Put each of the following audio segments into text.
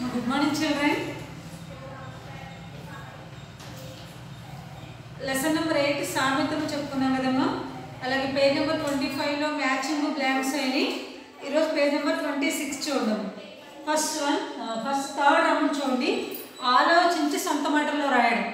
good morning children lesson number eight సామెతలు చెప్పుకున్నాం కదమ్మా అలాగే పేజ్ నెంబర్ ట్వంటీ ఫైవ్లో మ్యాచింగ్ బ్లాంక్స్ అయినాయి ఈరోజు పేజ్ నెంబర్ ట్వంటీ సిక్స్ చూద్దాం first one first third round చూడండి ఆలోచించి సొంత మాటల్లో రాయడం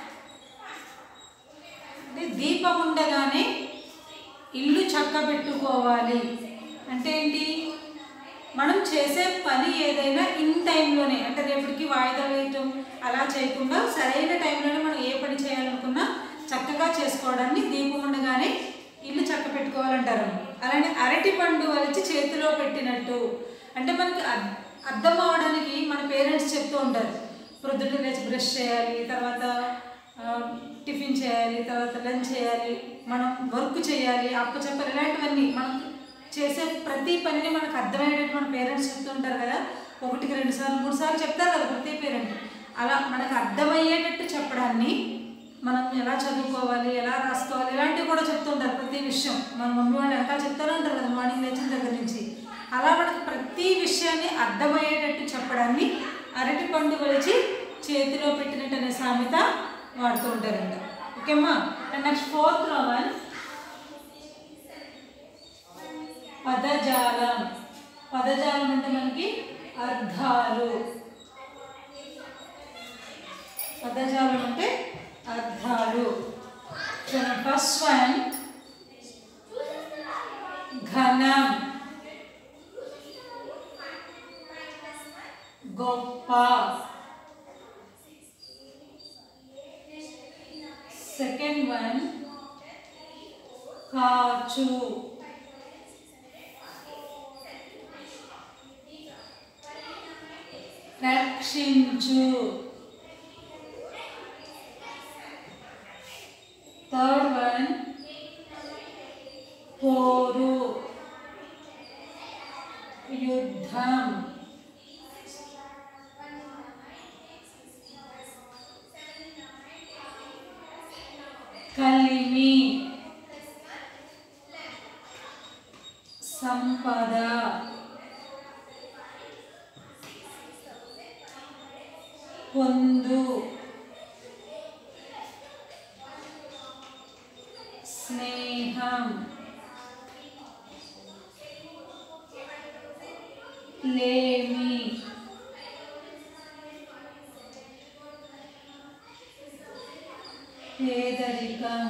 అంటే దీపం ఉండగానే ఇల్లు చక్క పెట్టుకోవాలి అంటే ఏంటి మనం చేసే పని ఏదైనా ఇన్ టైంలోనే అంటే రేపటికి వాయిదా వేయటం అలా చేయకుండా సరైన టైంలోనే మనం ఏ పని చేయాలనుకున్నా చక్కగా చేసుకోవడాన్ని దీపం ఉండగానే ఇల్లు చక్క పెట్టుకోవాలంటారు అలానే అరటి పండు వలిచి చేతిలో పెట్టినట్టు అంటే మనకి అర్- అర్థం అవడానికి మన పేరెంట్స్ చెప్తూ ఉంటారు ప్రొద్దున లేచి బ్రష్ చేయాలి తర్వాత ఆ, టిఫిన్ చేయాలి తర్వాత లంచ్ చేయాలి మనం వర్క్ చేయాలి అప్పు చెప్పాలి ఇలాంటివన్నీ మనం చేసే ప్రతి పనిని మనకు అర్థమయ్యేటట్టు మన పేరెంట్స్ చెప్తుంటారు కదా ఒకటికి రెండు సార్లు మూడు సార్లు చెప్తారు కదా ప్రతి పేరెంట్ అలా మనకు అర్థమయ్యేటట్టు చెప్పడాన్ని మనం ఎలా చదువుకోవాలి ఎలా రాసుకోవాలి ఇలాంటివి కూడా చెప్తుంటారు ప్రతి విషయం మన మమ్మీ వాళ్ళు వెనకాల చెప్తారు ఉంటారు కదా మార్నింగ్ లేచిన దగ్గర నుంచి అలా మనకు ప్రతి విషయాన్ని అర్థమయ్యేటట్టు చెప్పడాన్ని అరటి పండు కొలిచి చేతిలో పెట్టినట్టు అనే సామెత వాడుతూ ఉంటారంట ఓకేమ్మా అండ్ నెక్స్ట్ ఫోర్త్ రోమన్ పదజాలం పదజాలం అంటే మనకి అర్థాలు పదజాలం అంటే అర్థాలు ఫస్ట్ వన్ ఘనం గొప్ప సెకండ్ వన్ కాచు రక్షించు థర్డ్ వన్ పోరు యుద్ధం కలిమి సంపద పొందు స్నేహం లేమి పేదరికం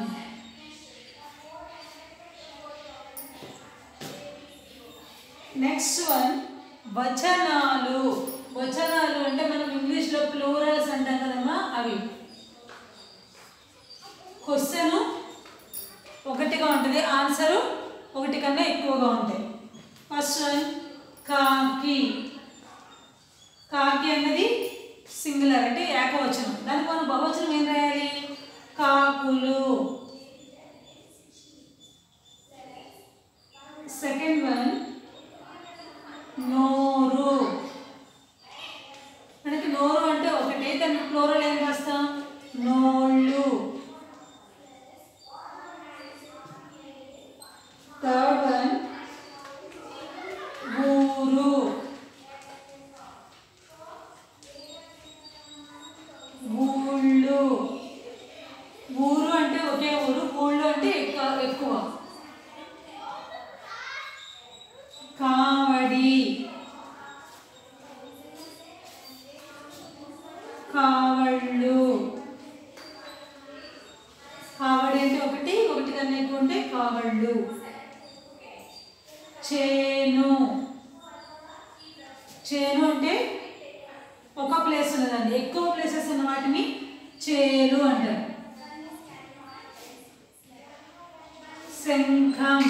నెక్స్ట్ వన్ వచనాలు వచనాలు అంటే మనం ఇంగ్లీష్లో ప్లూరల్స్ అంటాం కదమ్మా అవి క్వశ్చన్ ఒకటిగా ఉంటుంది ఆన్సరు ఒకటి కన్నా ఎక్కువగా ఉంటాయి ఫస్ట్ వన్ కాకి కాకి అన్నది సింగులర్ అంటే ఏకవచనం దానికి మనం బహువచనం ఏం రాయాలి కాకులు సెకండ్ వన్ నోరు మనకి నోరు అంటే ఒకటే దానికి ఫ్లోరల్ ఏం రాస్తాం నోళ్ళు థర్డ్ వన్ ఊరు ఊళ్ళు ఊరు అంటే ఒకే ఊరు ఊళ్ళు అంటే ఎక్కువ ఎక్కువ కావడి కావళ్ళు కావడి అంటే ఒకటి ఒకటి కన్నా ఎక్కువ ఉంటే కావళ్ళు చేను చేను అంటే ఒక ప్లేస్ ఉన్నదండి ఎక్కువ ప్లేసెస్ ఉన్న వాటిని చేలు అంటారు శంఖం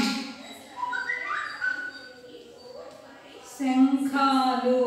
శంఖాలు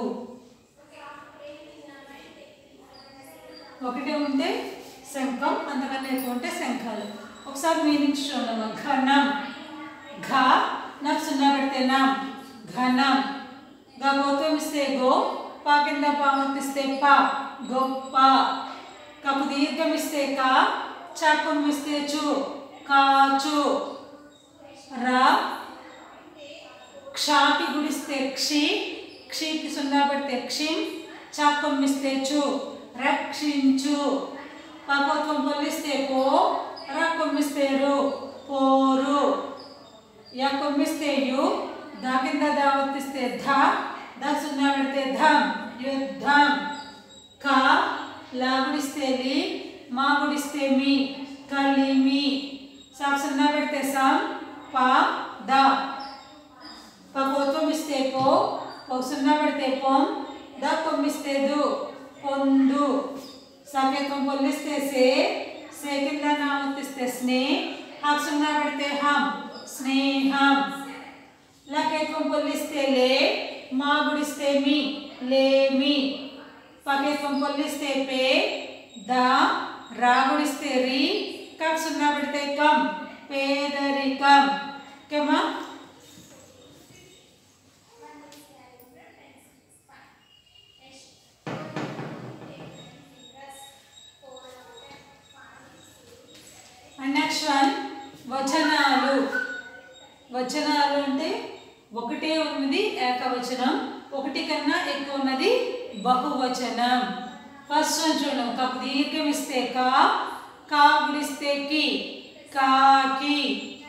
ఒకటే ఉంటే శంఖం అంతకన్నా ఎక్కువ ఉంటే శంఖాలు ఒకసారి మీనింగ్స్ చూడమ్మా ఘనం ఘ నాకు సున్నా పెడితే నాం ఘనం గా గోత్వం ఇస్తే గో పా కింద పామర్తిస్తే పా గొప్ప కపు దీర్ఘం ఇస్తే కా చాకుం ఇస్తే చు కాచు రా క్షాకి గుడిస్తే క్షి క్షికి సున్నా పెడితే క్షిం చాకొమ్మిస్తే చు రక్షించు పకోత్వం పొల్లిస్తే పో రా కొమ్మిస్తే రు పోరు యా కొమ్మిస్తే యు దా కింద దా ఒత్తిస్తే ధ దా సున్నా పెడితే ధం యుద్ధం క లా గుడిస్తే లి మా గుడిస్తే మీ కలిమి సాప్ సున్నా పెడితే సం ప ద పకోత్వం ఇస్తే పో ఒక సున్నా పెడితే పొం ద కొమ్మిస్తే దు పొందు సకేత్వం పొల్లిస్తే సే సే కింద నా ఒత్తిస్తే స్నే హాఫ్ సున్నా పెడితే హం స్నేహం లకేత్వం పొల్లిస్తే లే మా గుడిస్తే మీ లేమి పకేత్వం పొల్లిస్తే పే ద రా గుడిస్తే రి కప్ సున్నా పెడితే కం పేదరికం ఓకేమా అండ్ నెక్స్ట్ వన్ వచనాలు వచనాలు అంటే ఒకటే ఉన్నది ఏకవచనం ఒకటి కన్నా ఎక్కువ ఉన్నది బహువచనం ఫస్ట్ వన్ చూడండి ఒక దీర్ఘం ఇస్తే కా కా గుడిస్తే కి కాకి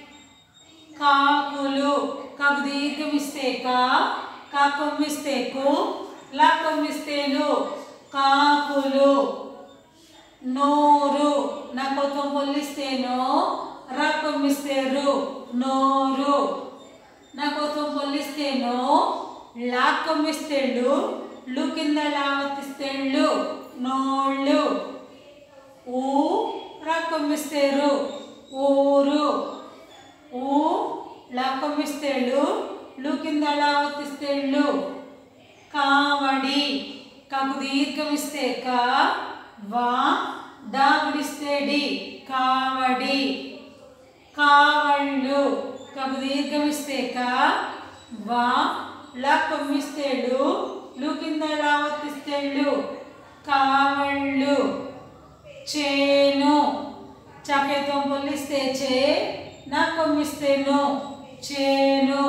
కాకులు కాకు దీర్ఘం ఇస్తే కా కా కొమ్మిస్తే కు లా కొమ్మిస్తేను కాకులు నోరు నా కొత్తం పొల్లిస్తేనో రా కొమ్మిస్తే రు నోరు నా కొత్తం పొల్లిస్తేనో లా కొమ్మిస్తేళ్ళు లు కింద లావతిస్తేళ్ళు నోళ్ళు ఊ రా కొమ్మిస్తేరు ఊరు ఊ లా కొమ్మిస్తేళ్ళు లు కింద లావతిస్తేళ్ళు కావడి కాకు దీర్ఘం ఇస్తే కా వా దా గుడిస్తే డి కావడి కావళ్ళు కాకు దీర్ఘం ఇస్తే కా వా లా కొమ్మిస్తేళ్ళు లు కింద లావతిస్తేళ్ళు కావళ్ళు చేను చకేతం పొల్లిస్తే చే నా కొమ్మిస్తేను చేను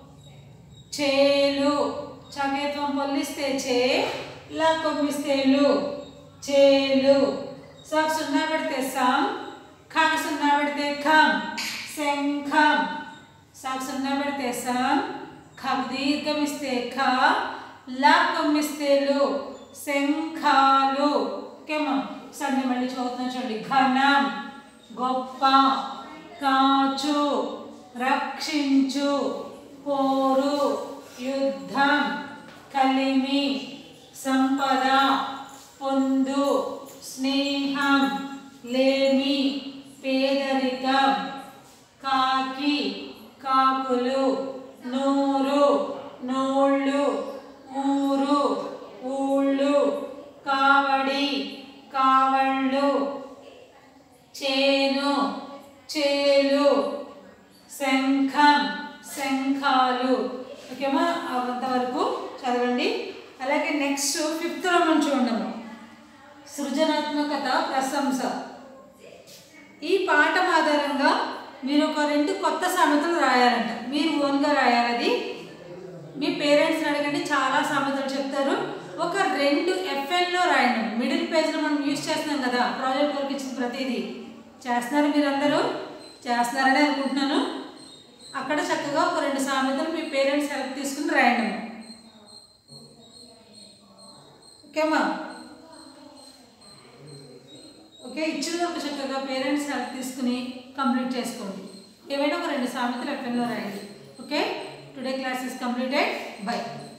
చేలు చకేత్వం పొల్లిస్తే చే లా కొమ్మిస్తేలు చేలు సాకు సున్నా పెడితే సం ఖాక సున్నా పెడితే ఖం శంఖం సాకు సున్నా పెడితే సం ఖం దీర్ఘం ఇస్తే ఖ లా కొమ్మిస్తేలు శంఖాలు ఓకేమా సండే మళ్ళీ చదువుతున్నా చూడండి ఘనం గొప్ప కాచు రక్షించు పోరు యుద్ధం కలిమి సంపద పొందు స్నేహం లేమి పేదరికం కాకి కాకులు నూరు నోళ్ళు ఊరు ఊళ్ళు కావడి కావళ్ళు చేను చేలు శంఖం శంఖాలు ఓకేమా అంతవరకు చదవండి అలాగే నెక్స్ట్ ఫిఫ్త్ మనం చూడము సృజనాత్మకత ప్రశంస ఈ పాఠం ఆధారంగా మీరు ఒక రెండు కొత్త సామెతలు రాయాలంట మీరు ఓన్గా రాయాలి అది మీ పేరెంట్స్ని అడగండి చాలా సామెతలు చెప్తారు ఒక రెండు ఎఫ్ఎన్లో రాయండి మిడిల్ పేజ్లో మనం యూజ్ చేస్తున్నాం కదా ప్రాజెక్ట్ వర్క్ ఇచ్చిన ప్రతిదీ చేస్తున్నారు మీరందరూ చేస్తున్నారని అనుకుంటున్నాను అక్కడ చక్కగా ఒక రెండు సామెతలు మీ పేరెంట్స్ హెల్ప్ తీసుకుని రాయండి ఓకేమా ఓకే ఇచ్చిన వరకు చక్కగా పేరెంట్స్ హెల్ప్ తీసుకుని కంప్లీట్ చేసుకోండి ఏవైనా ఒక రెండు సామెతలు ఎఫ్ఎన్లో రాయండి okay today class is completed by